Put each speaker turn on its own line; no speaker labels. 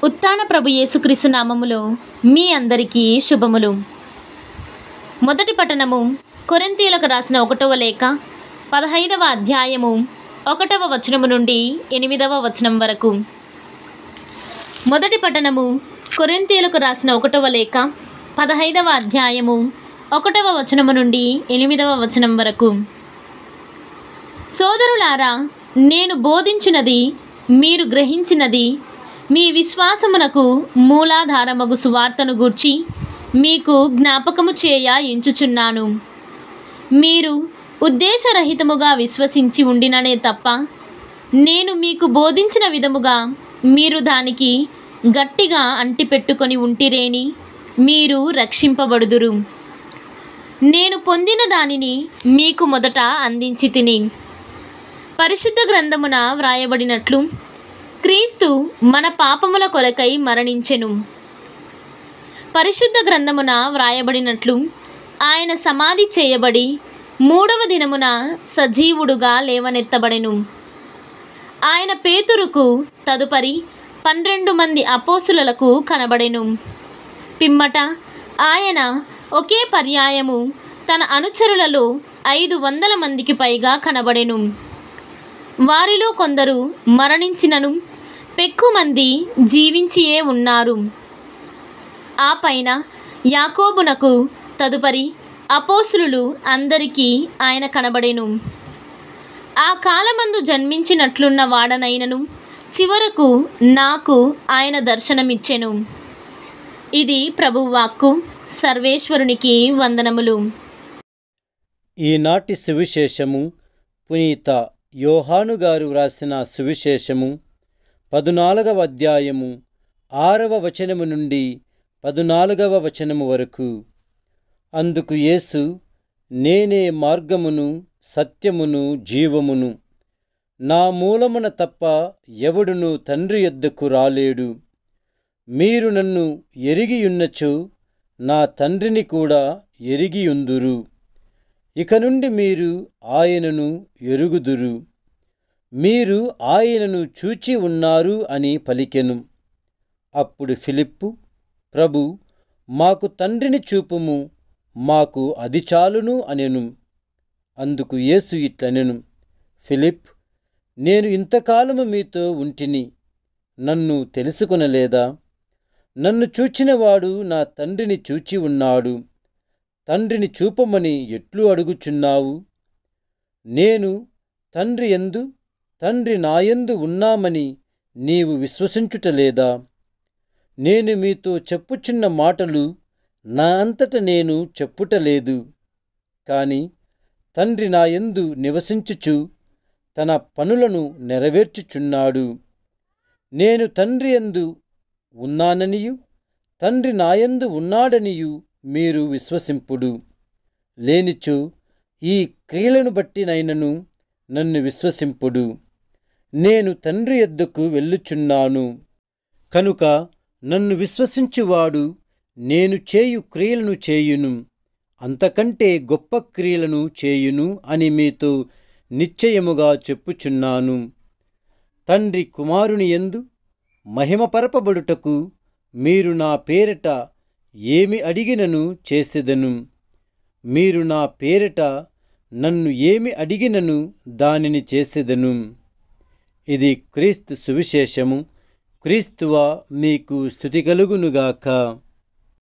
ఉత్తాన ప్రభు యేసుక్రీస్తు నామములో మీ అందరికీ శుభములు మొదటి పట్టణము కొరింతీలకు రాసిన ఒకటవ లేఖ పదహైదవ అధ్యాయము ఒకటవ వచనము నుండి ఎనిమిదవ వచనం వరకు మొదటి పట్టణము కొరింతీలకు రాసిన ఒకటవ లేఖ పదహైదవ అధ్యాయము ఒకటవ వచనము నుండి ఎనిమిదవ వచనం వరకు సోదరులారా నేను బోధించినది మీరు గ్రహించినది మీ విశ్వాసమునకు మూలాధారమగు సువార్తను గూర్చి మీకు జ్ఞాపకము చేయ ఎంచుచున్నాను మీరు ఉద్దేశరహితముగా విశ్వసించి ఉండిననే తప్ప నేను మీకు బోధించిన విధముగా మీరు దానికి గట్టిగా అంటిపెట్టుకొని ఉంటిరేని మీరు రక్షింపబడుదురు నేను పొందిన దానిని మీకు మొదట అందించి తిని పరిశుద్ధ గ్రంథమున వ్రాయబడినట్లు క్రీస్తు మన పాపముల కొరకై మరణించెను పరిశుద్ధ గ్రంథమున వ్రాయబడినట్లు ఆయన సమాధి చేయబడి మూడవ దినమున సజీవుడుగా లేవనెత్తబడెను ఆయన పేతురుకు తదుపరి పన్నెండు మంది అపోసులకు కనబడెను పిమ్మట ఆయన ఒకే పర్యాయము తన అనుచరులలో ఐదు వందల మందికి పైగా కనబడెను వారిలో కొందరు మరణించినను పెక్కుమంది జీవించియే ఉన్నారు ఆ పైన యాకోబునకు తదుపరి అపోసులు అందరికీ ఆయన కనబడెను ఆ కాలమందు జన్మించినట్లున్న వాడనైనను చివరకు నాకు ఆయన దర్శనమిచ్చెను ఇది ప్రభువాక్కు సర్వేశ్వరునికి వందనములు
ఈనాటి సువిశేషము పునీత యోహాను గారు వ్రాసిన సువిశేషము పదునాలుగవ అధ్యాయము ఆరవ వచనము నుండి పదునాలుగవ వచనము వరకు అందుకు యేసు నేనే మార్గమును సత్యమును జీవమును నా మూలమున తప్ప ఎవడును తండ్రి యొద్దకు రాలేడు మీరు నన్ను ఎరిగియున్నచో నా తండ్రిని కూడా ఎరిగియుందురు ఇక నుండి మీరు ఆయనను ఎరుగుదురు మీరు ఆయనను చూచి ఉన్నారు అని పలికెను అప్పుడు ఫిలిప్పు ప్రభు మాకు తండ్రిని చూపుము మాకు అది చాలును అనెను అందుకు యేసు ఇట్లనెను ఫిలిప్ నేను ఇంతకాలము మీతో ఉంటిని నన్ను తెలుసుకొనలేదా నన్ను చూచినవాడు నా తండ్రిని చూచి ఉన్నాడు తండ్రిని చూపమని ఎట్లు అడుగుచున్నావు నేను తండ్రి ఎందు తండ్రి నాయందు ఉన్నామని నీవు విశ్వసించుటలేదా నేను మీతో చెప్పుచున్న మాటలు నా అంతట నేను చెప్పుటలేదు కాని తండ్రి నాయందు నివసించుచు తన పనులను నెరవేర్చుచున్నాడు నేను తండ్రి యందు ఉన్నాననియు తండ్రి నాయందు ఉన్నాడనియు మీరు విశ్వసింపుడు లేనిచో ఈ క్రియలను బట్టినైనను నన్ను విశ్వసింపుడు నేను తండ్రి ఎద్దుకు వెళ్ళుచున్నాను కనుక నన్ను విశ్వసించువాడు నేను చేయు క్రియలను చేయును అంతకంటే గొప్ప క్రియలను చేయును అని మీతో నిశ్చయముగా చెప్పుచున్నాను తండ్రి కుమారుని ఎందు మహిమపరపబడుటకు మీరు నా పేరిట ఏమి అడిగినను చేసెదను మీరు నా పేరిట నన్ను ఏమి అడిగినను దానిని చేసెదను ఇది క్రీస్తు సువిశేషము క్రీస్తువ మీకు స్థుతి కలుగునుగాక